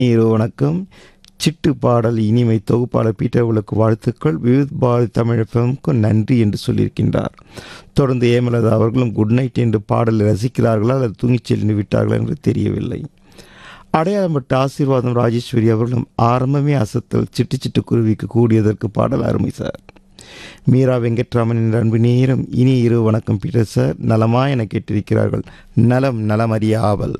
இரு வணக்கம் சிட்டு பாடல் இனிமை தொகுப்பாளர் பீட்டர்களுக்கு வாழ்த்துக்கள் விவித் பாரதி தமிழகமுக்கு நன்றி என்று சொல்லியிருக்கின்றார் தொடர்ந்து ஏமலதா அவர்களும் குட் நைட் என்று பாடலை ரசிக்கிறார்களா அல்லது தூங்கிச் சென்று விட்டார்களா என்று தெரியவில்லை அடையாளப்பட்ட ஆசீர்வாதம் ராஜேஸ்வரி அவர்களும் ஆரம்பமே அசத்தல் சிட்டு சிட்டு குருவிக்கு கூடியதற்கு பாடல் அருமை சார் மீரா வெங்கட்ராமன் என்ற அன்பு நேரம் இனி இரு வணக்கம் பீட்டர் சார் நலமா என கேட்டிருக்கிறார்கள் நலம் நலமறிய ஆவல்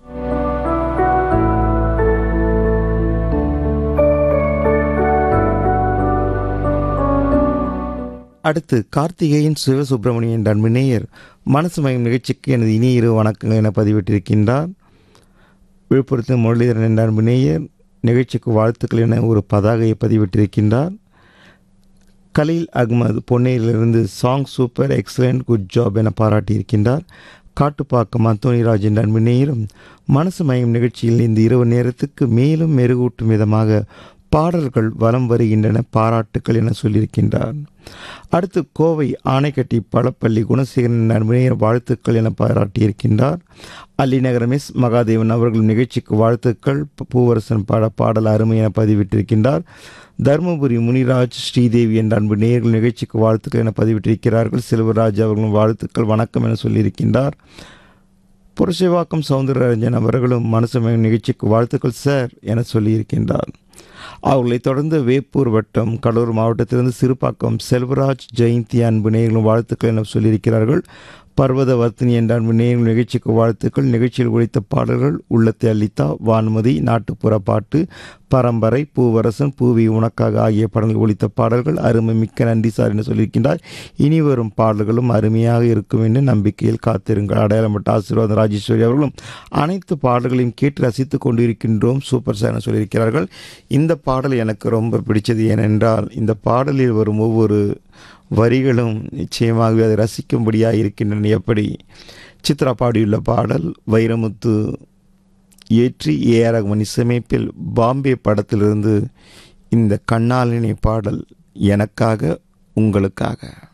அடுத்து கார்த்திகேயன் சிவசுப்பிரமணியன் என்ற அன்பு நேயர் மனசு மயம் நிகழ்ச்சிக்கு எனது இனி இரு வணக்கங்கள் என பதிவிட்டிருக்கின்றார் விழுப்புரத்தில் முரளிதரன் என்ற அன்பு நேயர் நிகழ்ச்சிக்கு வாழ்த்துக்கள் என ஒரு பதாகையை பதிவிட்டிருக்கின்றார் கலீல் அகமது பொன்னேரிலிருந்து song super excellent good job என பாராட்டியிருக்கின்றார் காட்டுப்பாக்கம் அந்தோனிராஜ் என்ற அன்பு நேயரும் மனசு மயம் நிகழ்ச்சியில் இந்த இரவு நேரத்துக்கு மேலும் மெருகூட்டும் விதமாக பாடல்கள் வலம் வருகின்றன பாராட்டுக்கள் என சொல்லியிருக்கின்றார் அடுத்து கோவை ஆணைக்கட்டி பழப்பள்ளி குணசேகரன் அன்புநேயர் வாழ்த்துக்கள் என பாராட்டியிருக்கின்றார் அல்லிநகரம் எஸ் மகாதேவன் அவர்கள் நிகழ்ச்சிக்கு வாழ்த்துக்கள் பூவரசன் பாட பாடல் அருமை என பதிவிட்டிருக்கின்றார் தருமபுரி முனிராஜ் ஸ்ரீதேவி என்ற அன்பு நேயர்கள் நிகழ்ச்சிக்கு வாழ்த்துக்கள் என பதிவிட்டிருக்கிறார்கள் செல்வராஜ் அவர்களும் வாழ்த்துக்கள் வணக்கம் என சொல்லியிருக்கின்றார் புரட்சிவாக்கம் சவுந்தரராஜன் அவர்களும் மனசு நிகழ்ச்சிக்கு வாழ்த்துக்கள் சார் என சொல்லியிருக்கின்றார் அவர்களைத் தொடர்ந்து வேப்பூர் வட்டம் கடலூர் மாவட்டத்திலிருந்து சிறுபாக்கம் செல்வராஜ் ஜெயந்தி அன்பு நேயர்களும் வாழ்த்துக்கள் என சொல்லியிருக்கிறார்கள் பர்வத வர்த்தினி என்ற அன்பு நேயர்கள் நிகழ்ச்சிக்கு வாழ்த்துக்கள் நிகழ்ச்சியில் ஒழித்த பாடல்கள் உள்ளத்தை அளித்தா வான்மதி நாட்டுப்புற பாட்டு பரம்பரை பூவரசன் பூவி உனக்காக ஆகிய படங்கள் ஒழித்த பாடல்கள் அருமை மிக்க நன்றி சார் என்று சொல்லியிருக்கின்றார் இனி வரும் பாடல்களும் அருமையாக இருக்கும் என்று நம்பிக்கையில் காத்திருங்கள் அடையாளப்பட்ட ஆசீர்வாதம் ராஜேஸ்வரி அவர்களும் அனைத்து பாடல்களையும் கேட்டு ரசித்து கொண்டிருக்கின்றோம் சூப்பர் சார் என சொல்லியிருக்கிறார்கள் இந்த பாடல் எனக்கு ரொம்ப பிடிச்சது ஏனென்றால் இந்த பாடலில் வரும் ஒவ்வொரு வரிகளும் நிச்சயமாகவே அதை ரசிக்கும்படியாக இருக்கின்றன எப்படி சித்ரா பாடியுள்ள பாடல் வைரமுத்து ஏற்றி ஏஆர் ரகுமன் இசையமைப்பில் பாம்பே படத்திலிருந்து இந்த கண்ணாலினை பாடல் எனக்காக உங்களுக்காக